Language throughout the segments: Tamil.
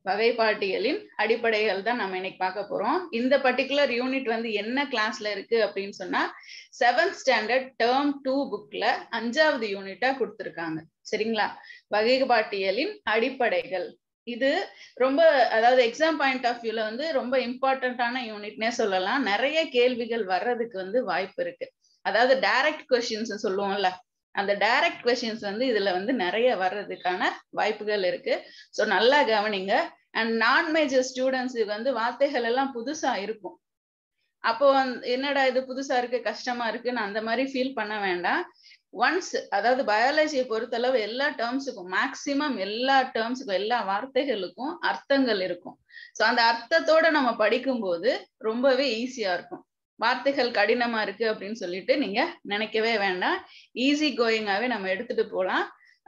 வகைப்பாட்டியலின் அடிப்படைகள் தான் நம்ம இன்னைக்கு பார்க்க போறோம் இந்த பர்டிகுலர் யூனிட் வந்து என்ன கிளாஸ்ல இருக்கு அப்படின்னு சொன்னா செவன்த் ஸ்டாண்டர்ட் டேர்ம் டூ புக்ல அஞ்சாவது யூனிட்டா கொடுத்துருக்காங்க சரிங்களா வகைப்பாட்டியலின் அடிப்படைகள் இது ரொம்ப அதாவது எக்ஸாம் பாயிண்ட் ஆஃப் வியூல வந்து ரொம்ப இம்பார்ட்டன்டான யூனிட்னே சொல்லலாம் நிறைய கேள்விகள் வர்றதுக்கு வந்து வாய்ப்பு இருக்கு அதாவது டைரக்ட் கொஸ்டின்ஸ் சொல்லுவோம்ல அந்த டைரக்ட் கொஸ்டின்ஸ் வந்து இதுல வந்து நிறைய வர்றதுக்கான வாய்ப்புகள் இருக்கு ஸோ நல்லா கவனிங்க அண்ட் நான் மேஜர் ஸ்டூடெண்ட்ஸுக்கு வந்து வார்த்தைகள் எல்லாம் புதுசா இருக்கும் அப்போ வந்து என்னடா இது புதுசா இருக்கு கஷ்டமா இருக்குன்னு அந்த மாதிரி ஃபீல் பண்ண வேண்டாம் ஒன்ஸ் அதாவது பயாலஜியை பொறுத்தளவு எல்லா டேர்ம்ஸுக்கும் மேக்சிமம் எல்லா டேர்ம்ஸுக்கும் எல்லா வார்த்தைகளுக்கும் அர்த்தங்கள் இருக்கும் ஸோ அந்த அர்த்தத்தோட நம்ம படிக்கும்போது ரொம்பவே ஈஸியா இருக்கும் வார்த்தைகள் கடினமா இருக்கு அப்படின்னு சொல்லிட்டு நீங்க நினைக்கவே வேண்டாம் ஈஸி கோயிங்காவே நம்ம எடுத்துட்டு போகலாம்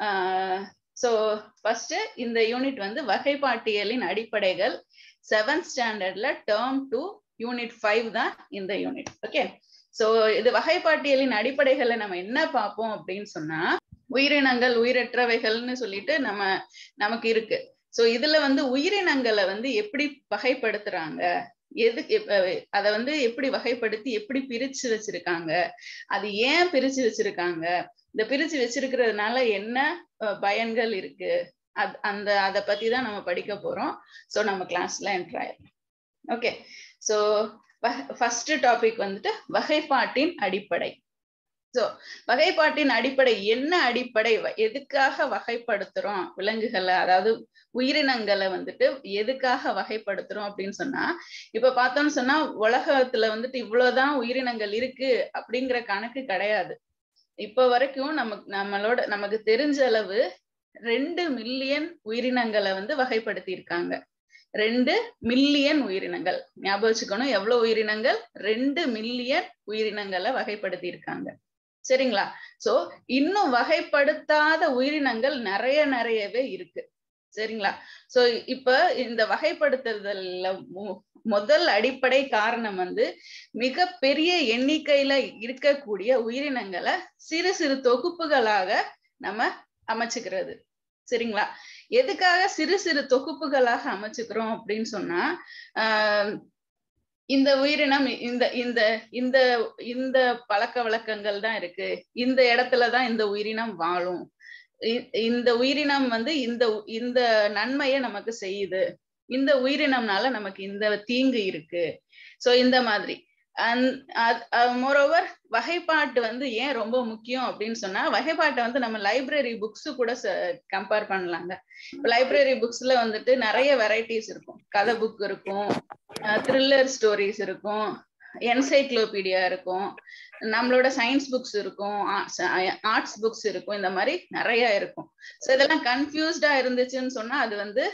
ஸோ ஃபர்ஸ்ட் இந்த யூனிட் வந்து வகைப்பாட்டியலின் அடிப்படைகள் செவன்த் ஸ்டாண்டர்ட்ல டேர்ம் டூ யூனிட் ஃபைவ் தான் இந்த யூனிட் ஓகே ஸோ இது வகைப்பாட்டியலின் அடிப்படைகளை நம்ம என்ன பார்ப்போம் அப்படின்னு சொன்னா உயிரினங்கள் உயிரற்றவைகள்னு சொல்லிட்டு நம்ம நமக்கு இருக்கு ஸோ இதுல வந்து உயிரினங்களை வந்து எப்படி வகைப்படுத்துறாங்க எது அதை வந்து எப்படி வகைப்படுத்தி எப்படி பிரிச்சு வச்சிருக்காங்க அது ஏன் பிரிச்சு வச்சிருக்காங்க இந்த பிரிச்சு வச்சிருக்கிறதுனால என்ன பயன்கள் இருக்கு அது அந்த அதை பத்தி தான் நம்ம படிக்க போறோம் ஸோ நம்ம கிளாஸ்ல என்ட்ராயிரும் ஓகே ஸோ ஃபர்ஸ்ட் டாபிக் வந்துட்டு வகைப்பாட்டின் அடிப்படை ஸோ வகைப்பாட்டின் அடிப்படை என்ன அடிப்படை எதுக்காக வகைப்படுத்துறோம் விலங்குகளை அதாவது உயிரினங்களை வந்துட்டு எதுக்காக வகைப்படுத்துறோம் அப்படின்னு சொன்னா இப்ப பார்த்தோம்னு சொன்னா உலகத்துல வந்துட்டு இவ்வளவுதான் உயிரினங்கள் இருக்கு அப்படிங்கிற கணக்கு கிடையாது இப்ப வரைக்கும் நமக்கு நம்மளோட நமக்கு தெரிஞ்ச அளவு ரெண்டு மில்லியன் உயிரினங்களை வந்து வகைப்படுத்தி இருக்காங்க ரெண்டு மில்லியன் உயிரினங்கள் ஞாபகம் வச்சுக்கணும் எவ்வளவு உயிரினங்கள் ரெண்டு மில்லியன் உயிரினங்களை வகைப்படுத்தி இருக்காங்க சரிங்களா சோ இன்னும் வகைப்படுத்தாத உயிரினங்கள் நிறைய நிறையவே இருக்கு சரிங்களா சோ இப்ப இந்த வகைப்படுத்துதல்ல முதல் அடிப்படை காரணம் வந்து மிக பெரிய எண்ணிக்கையில இருக்கக்கூடிய உயிரினங்களை சிறு சிறு தொகுப்புகளாக நம்ம அமைச்சுக்கிறது சரிங்களா எதுக்காக சிறு சிறு தொகுப்புகளாக அமைச்சுக்கிறோம் அப்படின்னு சொன்னா ஆஹ் இந்த உயிரினம் இந்த இந்த இந்த இந்த பழக்க வழக்கங்கள் தான் இருக்கு இந்த இடத்துலதான் இந்த உயிரினம் வாழும் இந்த உயிரினம் வந்து இந்த இந்த நன்மையை நமக்கு செய்யுது இந்த உயிரினம்னால நமக்கு இந்த தீங்கு இருக்கு சோ இந்த மாதிரி மோரோவர் வகைப்பாட்டு வந்து ஏன் ரொம்ப முக்கியம் அப்படின்னு சொன்னா வகைப்பாட்டை வந்து நம்ம லைப்ரரி புக்ஸ் கூட கம்பேர் பண்ணலாங்க இப்போ லைப்ரரி புக்ஸ்ல வந்துட்டு நிறைய வெரைட்டிஸ் இருக்கும் கதை புக் இருக்கும் த்ரில்லர் ஸ்டோரிஸ் இருக்கும் என்சைக்ளோபீடியா இருக்கும் நம்மளோட சயின்ஸ் புக்ஸ் இருக்கும் ஆர்ட்ஸ் புக்ஸ் இருக்கும் இந்த மாதிரி நிறைய இருக்கும் ஸோ இதெல்லாம் கன்ஃபியூஸ்டா இருந்துச்சுன்னு சொன்னா அது வந்து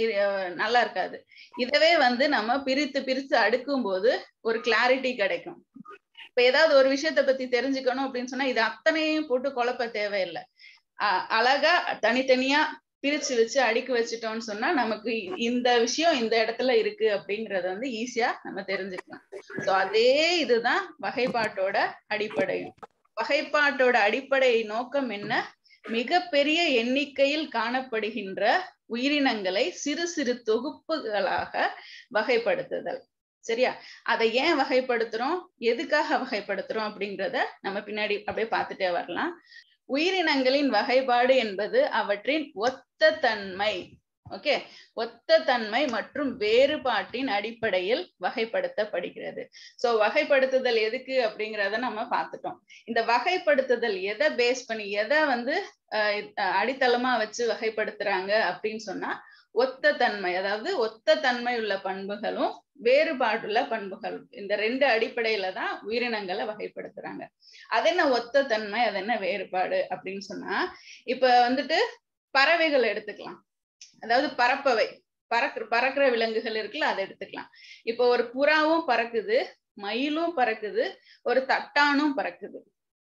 நல்லா இருக்காது இதவே வந்து நம்ம பிரித்து பிரித்து அடுக்கும் போது ஒரு கிளாரிட்டி கிடைக்கும் இப்ப ஏதாவது ஒரு விஷயத்த பத்தி தெரிஞ்சுக்கணும் அப்படின்னு சொன்னா இது அத்தனையும் போட்டு குழப்ப தேவையில்லை அழகா தனித்தனியா பிரிச்சு வச்சு அடுக்கி வச்சுட்டோம்னு சொன்னா நமக்கு இந்த விஷயம் இந்த இடத்துல இருக்கு அப்படிங்கறத வந்து ஈஸியா நம்ம தெரிஞ்சுக்கலாம் சோ அதே இதுதான் வகைப்பாட்டோட அடிப்படையும் வகைப்பாட்டோட அடிப்படை நோக்கம் என்ன மிகப்பெரிய எண்ணிக்கையில் காணப்படுகின்ற உயிரினங்களை சிறு சிறு தொகுப்புகளாக வகைப்படுத்துதல் சரியா அதை ஏன் வகைப்படுத்துறோம் எதுக்காக வகைப்படுத்துறோம் அப்படிங்கிறத நம்ம பின்னாடி அப்படியே பார்த்துட்டே வரலாம் உயிரினங்களின் வகைப்பாடு என்பது அவற்றின் ஒத்த தன்மை ஓகே ஒத்த தன்மை மற்றும் வேறுபாட்டின் அடிப்படையில் வகைப்படுத்தப்படுகிறது சோ வகைப்படுத்துதல் எதுக்கு அப்படிங்கிறத நம்ம பார்த்துட்டோம் இந்த வகைப்படுத்துதல் எதை பேஸ் பண்ணி எதை வந்து அடித்தளமா வச்சு வகைப்படுத்துறாங்க அப்படின்னு சொன்னா ஒத்த தன்மை அதாவது ஒத்த தன்மை உள்ள பண்புகளும் வேறுபாடுள்ள பண்புகள் இந்த ரெண்டு அடிப்படையில தான் உயிரினங்களை வகைப்படுத்துறாங்க அது என்ன ஒத்த தன்மை அது என்ன வேறுபாடு அப்படின்னு சொன்னா இப்ப வந்துட்டு பறவைகள் எடுத்துக்கலாம் அதாவது பறப்பவை பறக்க பறக்கிற விலங்குகள் இருக்குல்ல அதை எடுத்துக்கலாம் இப்போ ஒரு புறாவும் பறக்குது மயிலும் பறக்குது ஒரு தட்டானும் பறக்குது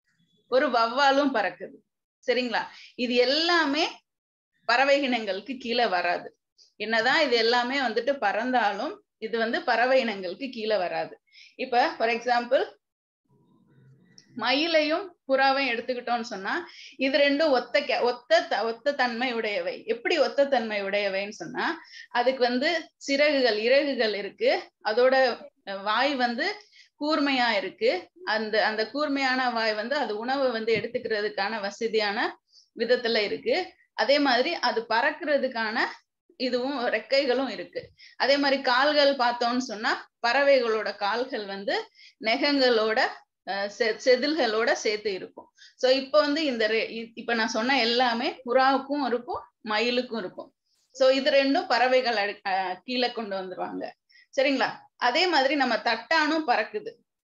ஒரு வவ்வாலும் பறக்குது சரிங்களா இது எல்லாமே பறவை இனங்களுக்கு கீழே வராது என்னதான் இது எல்லாமே வந்துட்டு பறந்தாலும் இது வந்து பறவை இனங்களுக்கு கீழே வராது இப்ப ஃபார் எக்ஸாம்பிள் மயிலையும் புறாவையும் எடுத்துக்கிட்டோம்னு சொன்னா இது ரெண்டும் ஒத்த கே- ஒத்த த- ஒத்த தன்மை உடையவை எப்படி ஒத்த தன்மை உடையவைன்னு சொன்னா அதுக்கு வந்து சிறகுகள் இறகுகள் இருக்கு அதோட அஹ், வாய் வந்து கூர்மையா இருக்கு அந்த அந்த கூர்மையான வாய் வந்து அது உணவை வந்து எடுத்துக்கிறதுக்கான வசதியான விதத்துல இருக்கு அதே மாதிரி அது பறக்கிறதுக்கான இதுவும் ரெக்கைகளும் இருக்கு அதே மாதிரி கால்கள் பார்த்தோம்னு சொன்னா பறவைகளோட கால்கள் வந்து நெகங்களோட அஹ், செ- செதில்களோட சேர்த்து இருக்கும் சோ இப்போ வந்து இந்த ரெ- இ- இப்ப நான் சொன்ன எல்லாமே புறாவுக்கும் இருக்கும் மயிலுக்கும் இருக்கும் சோ இது ரெண்டும் பறவைகள் அடி- அஹ், கீழே கொண்டு வந்துருவாங்க சரிங்களா அதே மாதிரி நம்ம தட்டானும் பறக்குது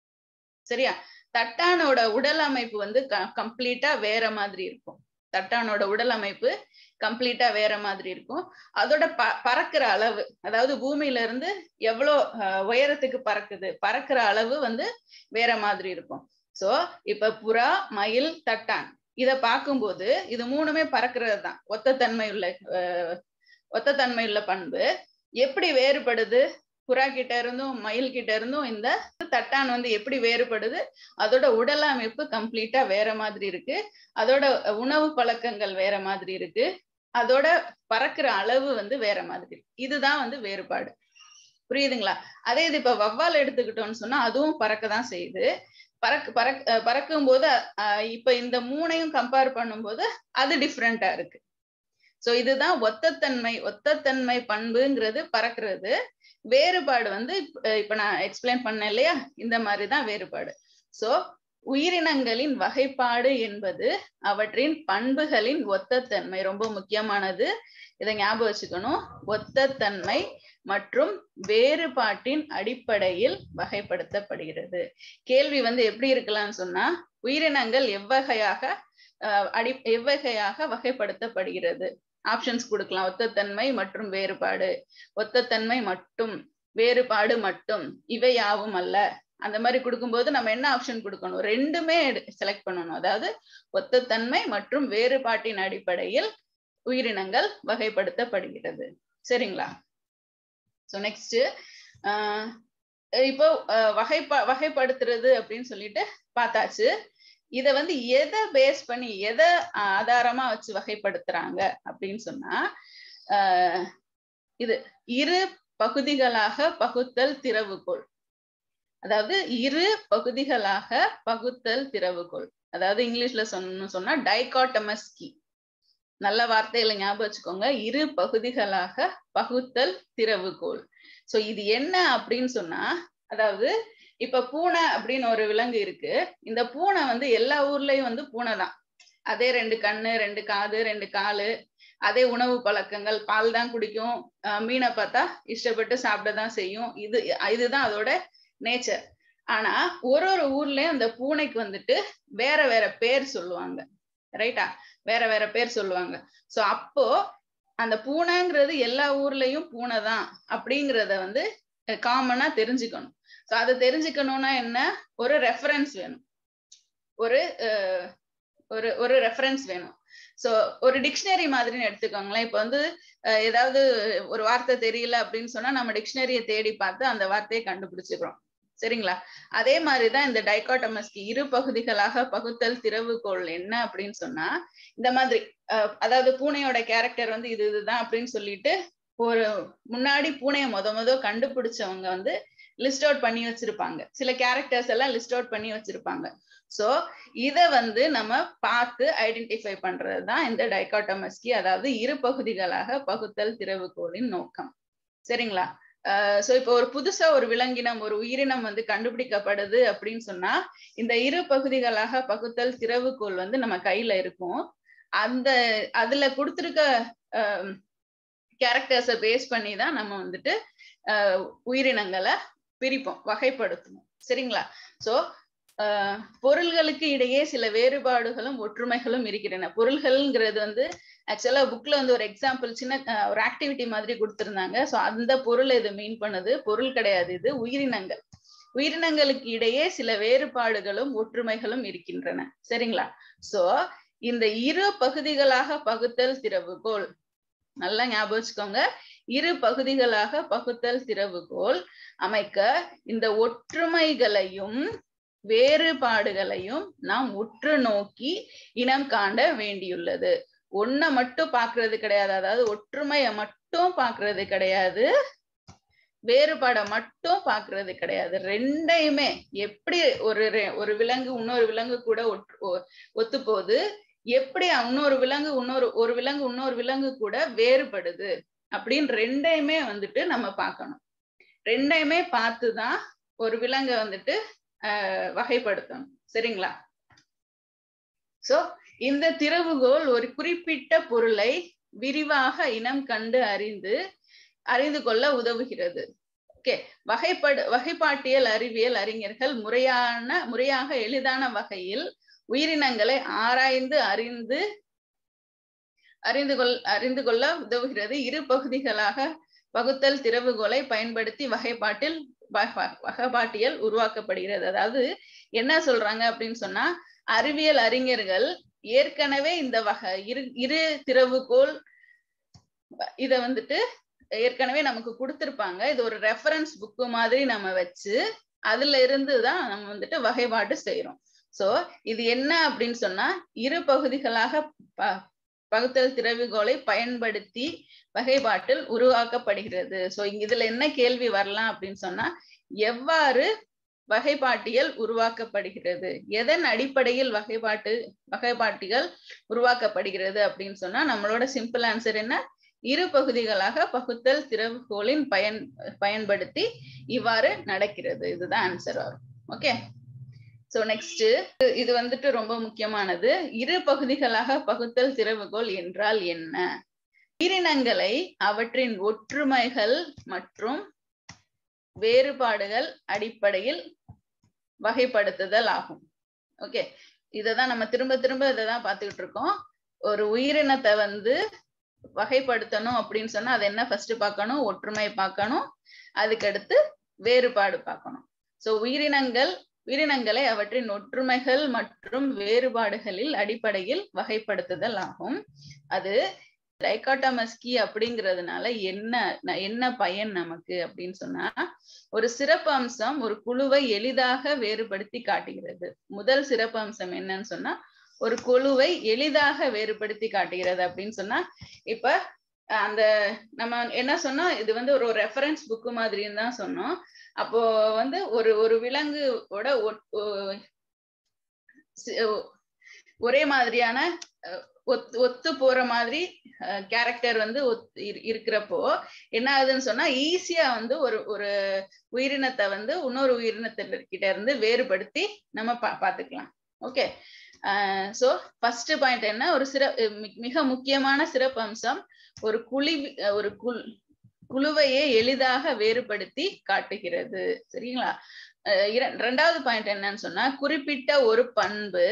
சரியா தட்டானோட உடல் அமைப்பு வந்து கம்ப்ளீட்டா வேற மாதிரி இருக்கும் தட்டானோட உடல் அமைப்பு கம்ப்ளீட்டா வேற மாதிரி இருக்கும் அதோட ப பறக்கிற அளவு அதாவது பூமியில இருந்து எவ்வளோ அஹ், உயரத்துக்கு பறக்குது பறக்கிற அளவு வந்து வேற மாதிரி இருக்கும் சோ இப்ப புறா மயில் தட்டான் இத பார்க்கும்போது இது மூணுமே பறக்கிறது தான் ஒத்த தன்மை உள்ள அஹ், ஒத்த தன்மை உள்ள பண்பு எப்படி வேறுபடுது புறா கிட்ட இருந்தும் மயில் கிட்ட இருந்தும் இந்த தட்டான் வந்து எப்படி வேறுபடுது அதோட உடல் அமைப்பு கம்ப்ளீட்டா வேற மாதிரி இருக்கு அதோட உணவு பழக்கங்கள் வேற மாதிரி இருக்கு அதோட பறக்கிற அளவு வந்து வேற மாதிரி இருக்கு. இதுதான் வந்து வேறுபாடு புரியுதுங்களா அதே இது இப்ப வவ்வால் எடுத்துக்கிட்டோம்னு சொன்னா அதுவும் பறக்க தான் செய்யுது பறக்க பறக் அஹ் பறக்கும் போது அஹ் இப்ப இந்த மூணையும் கம்பேர் பண்ணும்போது அது டிஃப்ரெண்டா இருக்கு சோ இதுதான் ஒத்தத்தன்மை ஒத்தத்தன்மை பண்புங்கிறது பறக்கிறது வேறுபாடு வந்து இப்ப- இப்ப நான் எக்ஸ்பிளைன் பண்ணேன் இல்லையா இந்த மாதிரிதான் வேறுபாடு சோ உயிரினங்களின் வகைப்பாடு என்பது அவற்றின் பண்புகளின் ஒத்தத்தன்மை ரொம்ப முக்கியமானது இதை ஞாபகம் வச்சுக்கணும் ஒத்தத்தன்மை மற்றும் வேறுபாட்டின் அடிப்படையில் வகைப்படுத்தப்படுகிறது கேள்வி வந்து எப்படி இருக்கலாம்னு சொன்னா உயிரினங்கள் எவ்வகையாக அஹ், அடி எவ்வகையாக வகைப்படுத்தப்படுகிறது ஆப்ஷன்ஸ் கொடுக்கலாம் ஒத்தத்தன்மை மற்றும் வேறுபாடு ஒத்தத்தன்மை மட்டும் வேறுபாடு மட்டும் இவை யாவும் அல்ல அந்த மாதிரி கொடுக்கும்போது நம்ம என்ன ஆப்ஷன் கொடுக்கணும் ரெண்டுமே செலக்ட் பண்ணணும் அதாவது ஒத்தத்தன்மை மற்றும் வேறுபாட்டின் அடிப்படையில் உயிரினங்கள் வகைப்படுத்தப்படுகிறது சரிங்களா ஸோ நெக்ஸ்ட் இப்போ அஹ், வகைப்பா வகைப்படுத்துறது அப்படின்னு சொல்லிட்டு பார்த்தாச்சு இத வந்து எதை பேஸ் பண்ணி எதை ஆதாரமா வச்சு வகைப்படுத்துறாங்க அப்படின்னு சொன்னா ஆஹ் இது இரு பகுதிகளாக பகுத்தல் திறவுகோல் அதாவது இரு பகுதிகளாக பகுத்தல் திறவுகோல் அதாவது இங்கிலீஷ்ல சொன்ன சொன்னா டைகாட்டமஸ் கீ நல்ல வார்த்தையில ஞாபகம் வச்சுக்கோங்க இரு பகுதிகளாக பகுத்தல் திறவுகோல் சோ இது என்ன அப்படின்னு சொன்னா அதாவது இப்ப பூனை அப்படின்னு ஒரு விலங்கு இருக்கு இந்த பூனை வந்து எல்லா ஊர்லயும் வந்து பூனை தான் அதே ரெண்டு கண்ணு ரெண்டு காது ரெண்டு காலு அதே உணவு பழக்கங்கள் பால் தான் குடிக்கும் அஹ் மீனை பார்த்தா இஷ்டப்பட்டு சாப்பிட தான் செய்யும் இது இதுதான் அதோட நேச்சர் ஆனா ஒரு ஒரு ஊர்லயும் அந்த பூனைக்கு வந்துட்டு வேற வேற பேர் சொல்லுவாங்க ரைட்டா வேற வேற பேர் சொல்லுவாங்க சோ அப்போ அந்த பூனைங்கிறது எல்லா ஊர்லயும் பூனை தான் அப்படிங்கிறத வந்து காமனா தெரிஞ்சுக்கணும் ஸோ அதை தெரிஞ்சுக்கணும்னா என்ன ஒரு ரெஃபரன்ஸ் வேணும் ஒரு அஹ், ஒரு ஒரு ரெஃபரன்ஸ் வேணும் ஸோ ஒரு டிக்ஷனரி மாதிரின்னு எடுத்துக்கோங்களேன் இப்போ வந்து அஹ், ஏதாவது ஒரு வார்த்தை தெரியல அப்படின்னு சொன்னா நம்ம டிக்ஷனரியை தேடி பார்த்து அந்த வார்த்தையை கண்டுபிடிச்சுக்கிறோம் சரிங்களா அதே மாதிரிதான் இந்த டைகாட்டமஸ்க்கு இரு பகுதிகளாக பகுத்தல் திறவுகோள் என்ன அப்படின்னு சொன்னா இந்த மாதிரி அஹ், அதாவது பூனையோட கேரக்டர் வந்து இது இதுதான் அப்படின்னு சொல்லிட்டு ஒரு முன்னாடி பூனையை முத முத கண்டுபிடிச்சவங்க வந்து லிஸ்ட் அவுட் பண்ணி வச்சிருப்பாங்க சில கேரக்டர்ஸ் எல்லாம் லிஸ்ட் அவுட் பண்ணி வச்சிருப்பாங்க சோ இத வந்து நம்ம பார்த்து ஐடென்டிஃபை பண்றதுதான் இந்த டைகாட்டமஸ்கி அதாவது இரு பகுதிகளாக பகுத்தல் திறவுகோலின் நோக்கம் சரிங்களா சோ இப்போ ஒரு புதுசா ஒரு விலங்கினம் ஒரு உயிரினம் வந்து கண்டுபிடிக்கப்படுது அப்படின்னு சொன்னா இந்த இரு பகுதிகளாக பகுத்தல் திறவுகோல் வந்து நம்ம கையில இருக்கும் அந்த அதுல கொடுத்திருக்க கேரக்டர்ஸை பேஸ் பண்ணி தான் நம்ம வந்துட்டு அஹ், உயிரினங்களை பிரிப்போம் வகைப்படுத்தணும் சரிங்களா சோ பொருள்களுக்கு இடையே சில வேறுபாடுகளும் ஒற்றுமைகளும் இருக்கின்றன பொருள்கள்ங்கிறது வந்து ஆக்சுவலா புக்ல வந்து ஒரு எக்ஸாம்பிள் சின்ன அஹ், ஒரு ஆக்டிவிட்டி மாதிரி கொடுத்திருந்தாங்க சோ அந்த பொருள் இது மீன் பண்ணுது பொருள் கிடையாது இது உயிரினங்கள் உயிரினங்களுக்கு இடையே சில வேறுபாடுகளும் ஒற்றுமைகளும் இருக்கின்றன சரிங்களா சோ இந்த இரு பகுதிகளாக பகுத்தல் திறவுகோல் நல்லா ஞாபகம் வச்சுக்கோங்க இரு பகுதிகளாக பகுத்தல் திறவுகோல் அமைக்க இந்த ஒற்றுமைகளையும் வேறுபாடுகளையும் நாம் உற்று நோக்கி இனம் காண்ட வேண்டியுள்ளது ஒன்ன மட்டும் பாக்குறது கிடையாது அதாவது ஒற்றுமையை மட்டும் பாக்குறது கிடையாது வேறுபாடை மட்டும் பாக்குறது கிடையாது ரெண்டையுமே எப்படி ஒரு ஒரு விலங்கு இன்னொரு விலங்கு கூட ஒத்து போகுது எப்படி இன்னொரு விலங்கு இன்னொரு ஒரு விலங்கு இன்னொரு விலங்கு கூட வேறுபடுது அப்படின்னு ரெண்டையுமே வந்துட்டு நம்ம பார்க்கணும் ரெண்டையுமே பார்த்துதான் ஒரு விலங்கை வந்துட்டு ஆஹ் வகைப்படுத்தணும் சரிங்களா சோ இந்த திறவுகோல் ஒரு குறிப்பிட்ட பொருளை விரிவாக இனம் கண்டு அறிந்து அறிந்து கொள்ள உதவுகிறது ஓகே வகைப்படு வகைப்பாட்டியல் அறிவியல் அறிஞர்கள் முறையான முறையாக எளிதான வகையில் உயிரினங்களை ஆராய்ந்து அறிந்து அறிந்து கொள் அறிந்து கொள்ள உதவுகிறது இரு பகுதிகளாக பகுத்தல் திறவுகோலை பயன்படுத்தி வகைப்பாட்டில் வகைப்பாட்டியல் உருவாக்கப்படுகிறது அதாவது என்ன சொல்றாங்க அப்படின்னு சொன்னா அறிவியல் அறிஞர்கள் ஏற்கனவே இந்த வகை இரு இரு திறவுகோல் இத வந்துட்டு ஏற்கனவே நமக்கு கொடுத்திருப்பாங்க இது ஒரு ரெஃபரன்ஸ் புக்கு மாதிரி நம்ம வச்சு அதுல இருந்து தான் நம்ம வந்துட்டு வகைப்பாடு செய்யறோம் சோ இது என்ன அப்படின்னு சொன்னா இரு பகுதிகளாக பகுத்தல் திறவுகோலை பயன்படுத்தி வகைப்பாட்டில் உருவாக்கப்படுகிறது சோ இதுல என்ன கேள்வி வரலாம் அப்படின்னு சொன்னா எவ்வாறு வகைப்பாட்டியல் உருவாக்கப்படுகிறது எதன் அடிப்படையில் வகைப்பாட்டு வகைப்பாட்டிகள் உருவாக்கப்படுகிறது அப்படின்னு சொன்னா நம்மளோட சிம்பிள் ஆன்சர் என்ன இரு பகுதிகளாக பகுத்தல் திறவுகோலின் பயன் பயன்படுத்தி இவ்வாறு நடக்கிறது இதுதான் ஆன்சர் வரும் ஓகே சோ நெக்ஸ்ட் இது வந்துட்டு ரொம்ப முக்கியமானது இரு பகுதிகளாக பகுத்தல் திறவுகோல் என்றால் என்ன உயிரினங்களை அவற்றின் ஒற்றுமைகள் மற்றும் வேறுபாடுகள் அடிப்படையில் வகைப்படுத்துதல் ஆகும் ஓகே இததான் நம்ம திரும்ப திரும்ப இதை தான் பார்த்துக்கிட்டு இருக்கோம் ஒரு உயிரினத்தை வந்து வகைப்படுத்தணும் அப்படின்னு சொன்னா அது என்ன ஃபர்ஸ்ட் பார்க்கணும் ஒற்றுமை பார்க்கணும் அதுக்கடுத்து வேறுபாடு பார்க்கணும் சோ உயிரினங்கள் உயிரினங்களை அவற்றின் ஒற்றுமைகள் மற்றும் வேறுபாடுகளில் அடிப்படையில் வகைப்படுத்துதல் ஆகும் அது டைகாட்டமஸ்கி அப்படிங்கிறதுனால என்ன என்ன பயன் நமக்கு அப்படின்னு சொன்னா ஒரு சிறப்பு அம்சம் ஒரு குழுவை எளிதாக வேறுபடுத்தி காட்டுகிறது முதல் சிறப்பு அம்சம் என்னன்னு சொன்னா ஒரு குழுவை எளிதாக வேறுபடுத்தி காட்டுகிறது அப்படின்னு சொன்னா இப்ப அந்த நம்ம என்ன சொன்னோம் இது வந்து ஒரு ரெஃபரன்ஸ் புக்கு மாதிரின்னு தான் சொன்னோம் அப்போ வந்து ஒரு ஒரு விலங்குவோட ஒரே மாதிரியான ஒத்து ஒத்து போற மாதிரி கேரக்டர் வந்து இருக்கிறப்போ என்ன ஆகுதுன்னு சொன்னா ஈஸியா வந்து ஒரு ஒரு உயிரினத்தை வந்து இன்னொரு உயிரினத்திட்ட இருந்து வேறுபடுத்தி நம்ம பா பாத்துக்கலாம் ஓகே சோ ஃபர்ஸ்ட் பாயிண்ட் என்ன ஒரு சிற மிக முக்கியமான சிறப்பு அம்சம் ஒரு குழி ஒரு குழு குழுவையே எளிதாக வேறுபடுத்தி காட்டுகிறது சரிங்களா ரெண்டாவது பாயிண்ட் என்னன்னு சொன்னா குறிப்பிட்ட ஒரு பண்பு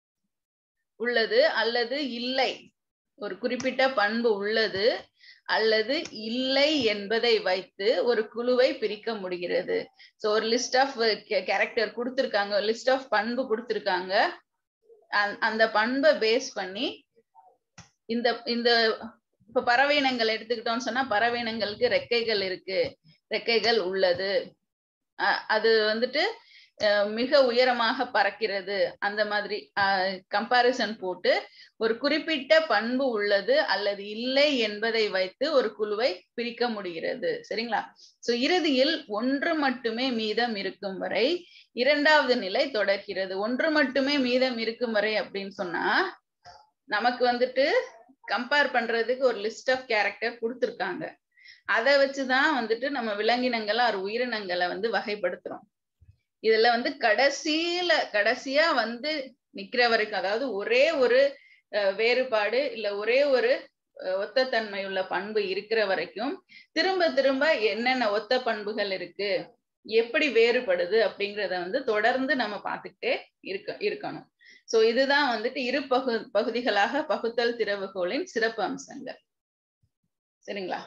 உள்ளது அல்லது இல்லை ஒரு குறிப்பிட்ட பண்பு உள்ளது அல்லது இல்லை என்பதை வைத்து ஒரு குழுவை பிரிக்க முடிகிறது ஸோ ஒரு லிஸ்ட் ஆஃப் கேரக்டர் கொடுத்துருக்காங்க லிஸ்ட் ஆஃப் பண்பு கொடுத்துருக்காங்க அந்த பண்பை பேஸ் பண்ணி இந்த இந்த இப்ப பறவை இனங்கள் எடுத்துக்கிட்டோம்னு சொன்னா பறவை இனங்களுக்கு ரெக்கைகள் இருக்கு ரெக்கைகள் உள்ளது அது வந்துட்டு மிக உயரமாக பறக்கிறது அந்த மாதிரி கம்பாரிசன் போட்டு ஒரு குறிப்பிட்ட பண்பு உள்ளது அல்லது இல்லை என்பதை வைத்து ஒரு குழுவை பிரிக்க முடிகிறது சரிங்களா சோ இறுதியில் ஒன்று மட்டுமே மீதம் இருக்கும் வரை இரண்டாவது நிலை தொடர்கிறது ஒன்று மட்டுமே மீதம் இருக்கும் வரை அப்படின்னு சொன்னா நமக்கு வந்துட்டு கம்பேர் பண்றதுக்கு ஒரு லிஸ்ட் ஆஃப் கேரக்டர் கொடுத்துருக்காங்க அதை வச்சுதான் வந்துட்டு நம்ம விலங்கினங்களை ஒரு உயிரினங்களை வந்து வகைப்படுத்துறோம் இதுல வந்து கடைசியில கடைசியா வந்து நிக்கிற வரைக்கும் அதாவது ஒரே ஒரு வேறுபாடு இல்ல ஒரே ஒரு ஒத்த தன்மை உள்ள பண்பு இருக்கிற வரைக்கும் திரும்ப திரும்ப என்னென்ன ஒத்த பண்புகள் இருக்கு எப்படி வேறுபடுது அப்படிங்கிறத வந்து தொடர்ந்து நம்ம பார்த்துக்கிட்டே இருக்க இருக்கணும் சோ இதுதான் வந்துட்டு இரு பகு பகுதிகளாக பகுத்தல் திறவுகோலின் சிறப்பு அம்சங்கள் சரிங்களா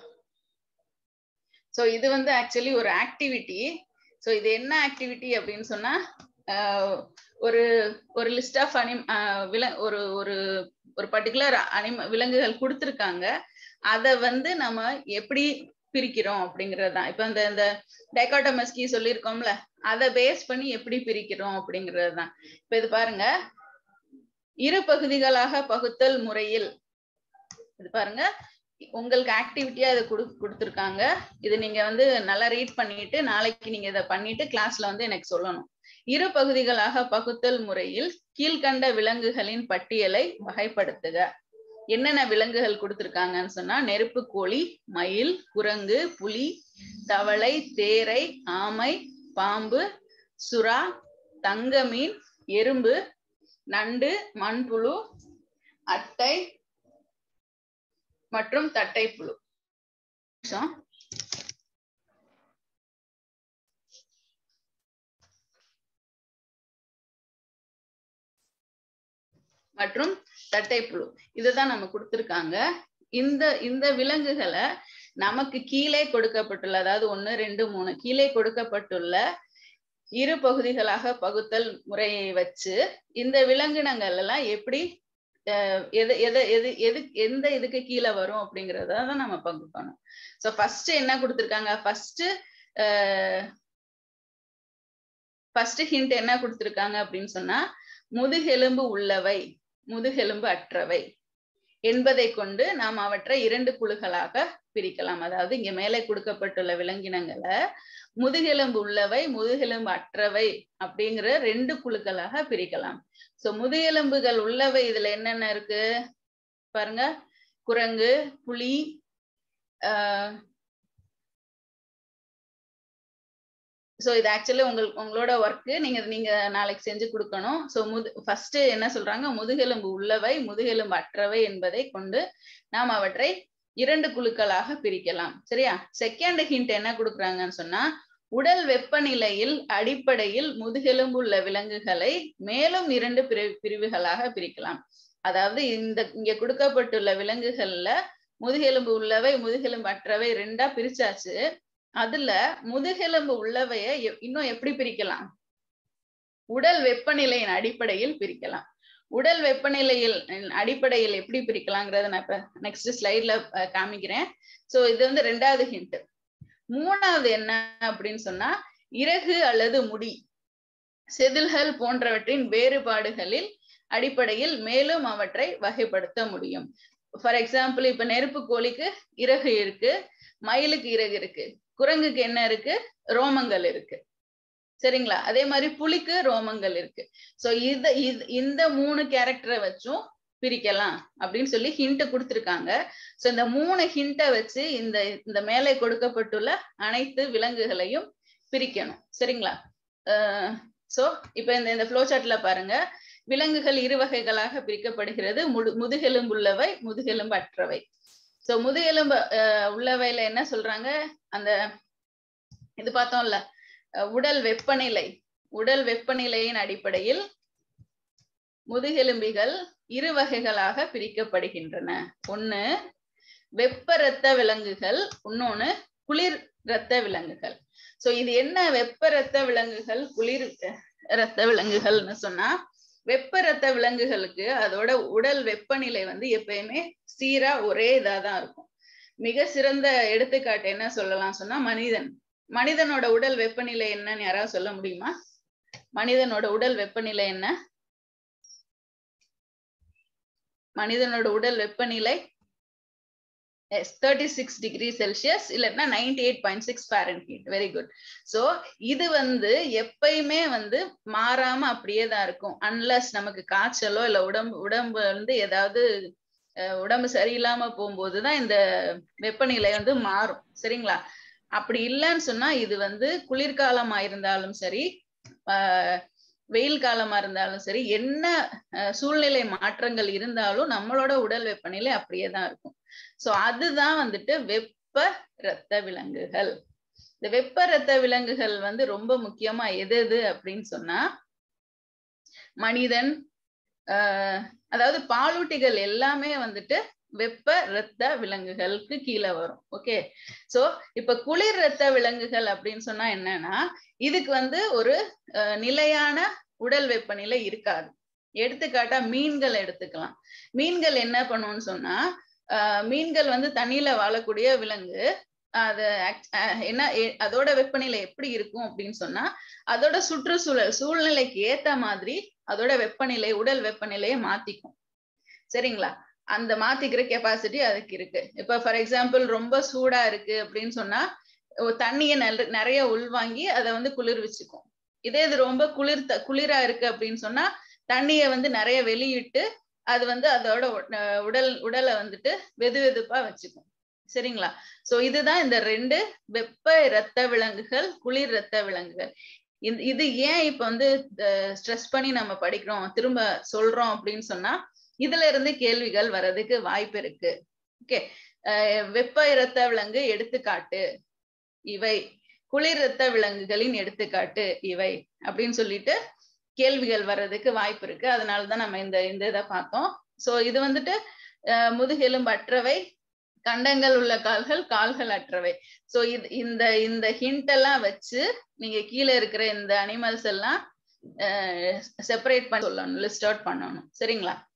சோ இது வந்து ஆக்சுவலி ஒரு ஆக்டிவிட்டி ஸோ இது என்ன ஆக்டிவிட்டி அப்படின்னு சொன்னா ஒரு ஒரு லிஸ்ட் ஆஃப் அனி வில ஒரு ஒரு ஒரு பர்டிகுலர் அனிம விலங்குகள் கொடுத்துருக்காங்க அதை வந்து நம்ம எப்படி பிரிக்கிறோம் அப்படிங்கிறது தான் இப்ப இந்த இந்த டைகாட்டமஸ்கி சொல்லியிருக்கோம்ல அதை பேஸ் பண்ணி எப்படி பிரிக்கிறோம் அப்படிங்கிறது தான் இப்ப இது பாருங்க இரு பகுதிகளாக பகுத்தல் முறையில் இது பாருங்க உங்களுக்கு ஆக்டிவிட்டியா இதை கொடு கொடுத்துருக்காங்க இது நீங்க வந்து நல்லா ரீட் பண்ணிட்டு நாளைக்கு நீங்க இதை பண்ணிட்டு கிளாஸ்ல வந்து எனக்கு சொல்லணும் இரு பகுதிகளாக பகுத்தல் முறையில் கீழ்கண்ட விலங்குகளின் பட்டியலை வகைப்படுத்துக என்னென்ன விலங்குகள் கொடுத்திருக்காங்கன்னு சொன்னா நெருப்பு கோழி மயில் குரங்கு புலி தவளை தேரை ஆமை பாம்பு சுறா தங்க மீன் எறும்பு நண்டு மண்புழு அட்டை மற்றும் தட்டைப்புழு மற்றும் தட்டைப்புழு இதுதான் நம்ம கொடுத்திருக்காங்க இந்த இந்த விலங்குகளை நமக்கு கீழே கொடுக்கப்பட்டுள்ள அதாவது ஒன்னு ரெண்டு மூணு கீழே கொடுக்கப்பட்டுள்ள இரு பகுதிகளாக பகுத்தல் முறையை வச்சு இந்த விலங்கினங்கள் எல்லாம் எப்படி எது எது எது எது எந்த இதுக்கு கீழே வரும் அப்படிங்கறத தான் நம்ம பகுக்கணும் ஸோ ஃபர்ஸ்ட் என்ன கொடுத்துருக்காங்க ஃபர்ஸ்ட் ஃபர்ஸ்ட் ஹிண்ட் என்ன கொடுத்துருக்காங்க அப்படின்னு சொன்னா முதுகெலும்பு உள்ளவை முதுகெலும்பு அற்றவை என்பதை கொண்டு நாம் அவற்றை இரண்டு குழுக்களாக பிரிக்கலாம் அதாவது இங்க மேலே கொடுக்கப்பட்டுள்ள விலங்கினங்களை முதுகெலும்பு உள்ளவை முதுகெலும்பு அற்றவை அப்படிங்கிற ரெண்டு குழுக்களாக பிரிக்கலாம் சோ முதுகெலும்புகள் உள்ளவை இதுல என்னென்ன இருக்கு பாருங்க குரங்கு புலி ஆஹ் ஸோ இது ஆக்சுவலி உங்களுக்கு உங்களோட ஒர்க்கு நீங்க நீங்க நாளைக்கு செஞ்சு கொடுக்கணும் ஸோ முது ஃபர்ஸ்ட் என்ன சொல்றாங்க முதுகெலும்பு உள்ளவை முதுகெலும்பு அற்றவை என்பதை கொண்டு நாம் அவற்றை இரண்டு குழுக்களாக பிரிக்கலாம் சரியா செகண்ட் ஹிண்ட் என்ன கொடுக்குறாங்கன்னு சொன்னா உடல் வெப்பநிலையில் அடிப்படையில் முதுகெலும்பு உள்ள விலங்குகளை மேலும் இரண்டு பிரி பிரிவுகளாக பிரிக்கலாம் அதாவது இந்த இங்க கொடுக்கப்பட்டுள்ள விலங்குகள்ல முதுகெலும்பு உள்ளவை முதுகெலும்பு அற்றவை ரெண்டா பிரிச்சாச்சு அதுல முதுகெலும்பு உள்ளவைய இன்னும் எப்படி பிரிக்கலாம் உடல் வெப்பநிலையின் அடிப்படையில் பிரிக்கலாம் உடல் வெப்பநிலையில் அடிப்படையில் எப்படி பிரிக்கலாங்கிறத நான் இப்ப நெக்ஸ்ட் ஸ்லைட்ல காமிக்கிறேன் சோ இது வந்து ரெண்டாவது ஹிண்ட் மூணாவது என்ன அப்படின்னு சொன்னா இறகு அல்லது முடி செதில்கள் போன்றவற்றின் வேறுபாடுகளில் அடிப்படையில் மேலும் அவற்றை வகைப்படுத்த முடியும் ஃபார் எக்ஸாம்பிள் இப்ப நெருப்பு கோழிக்கு இறகு இருக்கு மயிலுக்கு இறகு இருக்கு குரங்குக்கு என்ன இருக்கு ரோமங்கள் இருக்கு சரிங்களா அதே மாதிரி புலிக்கு ரோமங்கள் இருக்கு சோ இது இந்த மூணு கேரக்டரை வச்சும் பிரிக்கலாம் அப்படின்னு சொல்லி ஹிண்ட் கொடுத்துருக்காங்க சோ இந்த மூணு ஹிண்ட்டை வச்சு இந்த இந்த மேலே கொடுக்கப்பட்டுள்ள அனைத்து விலங்குகளையும் பிரிக்கணும் சரிங்களா சோ இப்ப இந்த இந்த ஃப்ளோ சார்ட்ல பாருங்க விலங்குகள் இரு வகைகளாக பிரிக்கப்படுகிறது முது முதுகெலும்புள்ளவை முதுகெலும்பு அற்றவை சோ முதுகெலும்பு உள்ளவையில என்ன சொல்றாங்க அந்த இது பார்த்தோம்ல உடல் வெப்பநிலை உடல் வெப்பநிலையின் அடிப்படையில் முதுகெலும்பிகள் இரு வகைகளாக பிரிக்கப்படுகின்றன ஒண்ணு வெப்ப ரத்த விலங்குகள் இன்னொன்னு குளிர் ரத்த விலங்குகள் சோ இது என்ன வெப்ப ரத்த விலங்குகள் குளிர் ரத்த விலங்குகள்னு சொன்னா வெப்ப ரத்த விலங்குகளுக்கு அதோட உடல் வெப்பநிலை வந்து எப்பயுமே சீரா ஒரே இதாதான் இருக்கும் மிக சிறந்த எடுத்துக்காட்டு என்ன சொல்லலாம் சொன்னா மனிதன் மனிதனோட உடல் வெப்பநிலை என்னன்னு யாராவது சொல்ல முடியுமா மனிதனோட உடல் வெப்பநிலை என்ன மனிதனோட உடல் வெப்பநிலை தேர்ட்டி சிக்ஸ் டிகிரி செல்சியஸ் இல்லைன்னா ninety eight point six heat very good so இது வந்து எப்பயுமே வந்து மாறாம அப்படியே தான் இருக்கும் அன்லஸ் நமக்கு காய்ச்சலோ இல்லை உடம்பு உடம்பு வந்து ஏதாவது உடம்பு சரியில்லாம போகும்போதுதான் இந்த வெப்பநிலை வந்து மாறும் சரிங்களா அப்படி இல்லைன்னு சொன்னா இது வந்து குளிர்காலமா இருந்தாலும் சரி வெயில் காலமா இருந்தாலும் சரி என்ன சூழ்நிலை மாற்றங்கள் இருந்தாலும் நம்மளோட உடல் வெப்பநிலை அப்படியே தான் இருக்கும் சோ அதுதான் வந்துட்டு வெப்ப ரத்த விலங்குகள் இந்த வெப்ப ரத்த விலங்குகள் வந்து ரொம்ப முக்கியமா எது எது அப்படின்னு சொன்னா மனிதன் ஆஹ் அதாவது பாலூட்டிகள் எல்லாமே வந்துட்டு வெப்ப ரத்த விலங்குகளுக்கு கீழே வரும் ஓகே சோ இப்ப குளிர் ரத்த விலங்குகள் அப்படின்னு சொன்னா என்னன்னா இதுக்கு வந்து ஒரு நிலையான உடல் வெப்பநிலை இருக்காது எடுத்துக்காட்டா மீன்கள் எடுத்துக்கலாம் மீன்கள் என்ன பண்ணும்னு சொன்னா மீன்கள் வந்து தண்ணியில வாழக்கூடிய விலங்கு அது என்ன அதோட வெப்பநிலை எப்படி இருக்கும் அப்படின்னு சொன்னா அதோட சுற்றுச்சூழல் சூழ்நிலைக்கு ஏத்த மாதிரி அதோட வெப்பநிலை உடல் வெப்பநிலையை மாத்திக்கும் சரிங்களா அந்த மாத்திக்கிற கெப்பாசிட்டி அதுக்கு இருக்கு இப்ப ஃபார் எக்ஸாம்பிள் ரொம்ப சூடா இருக்கு அப்படின்னு சொன்னா தண்ணியை நிறைய உள்வாங்கி அதை வந்து குளிர் வச்சுக்கும் இதே இது ரொம்ப குளிர் குளிரா இருக்கு அப்படின்னு சொன்னா தண்ணியை வந்து நிறைய வெளியிட்டு அது வந்து அதோட உடல் உடலை வந்துட்டு வெது வெதுப்பா வச்சுக்கும் சரிங்களா சோ இதுதான் இந்த ரெண்டு வெப்ப இரத்த விலங்குகள் குளிர் இரத்த விலங்குகள் இது ஏன் இப்ப வந்து ஸ்ட்ரெஸ் பண்ணி நம்ம படிக்கிறோம் திரும்ப சொல்றோம் அப்படின்னு சொன்னா இதுல இருந்து கேள்விகள் வர்றதுக்கு வாய்ப்பு இருக்கு ஓகே வெப்ப இரத்த விலங்கு எடுத்துக்காட்டு இவை குளிர் இரத்த விலங்குகளின் எடுத்துக்காட்டு இவை அப்படின்னு சொல்லிட்டு கேள்விகள் வர்றதுக்கு வாய்ப்பு இருக்கு அதனாலதான் நம்ம இந்த இந்த இதை பார்த்தோம் சோ இது வந்துட்டு முதுகெலும்பு அற்றவை கண்டங்கள் உள்ள கால்கள் கால்கள் அற்றவை சோ இது இந்த இந்த ஹிண்ட் எல்லாம் வச்சு நீங்க கீழே இருக்கிற இந்த அனிமல்ஸ் எல்லாம் செப்பரேட் பண்ணி சொல்லணும் லிஸ்ட் அவுட் பண்ணணும் சரிங்களா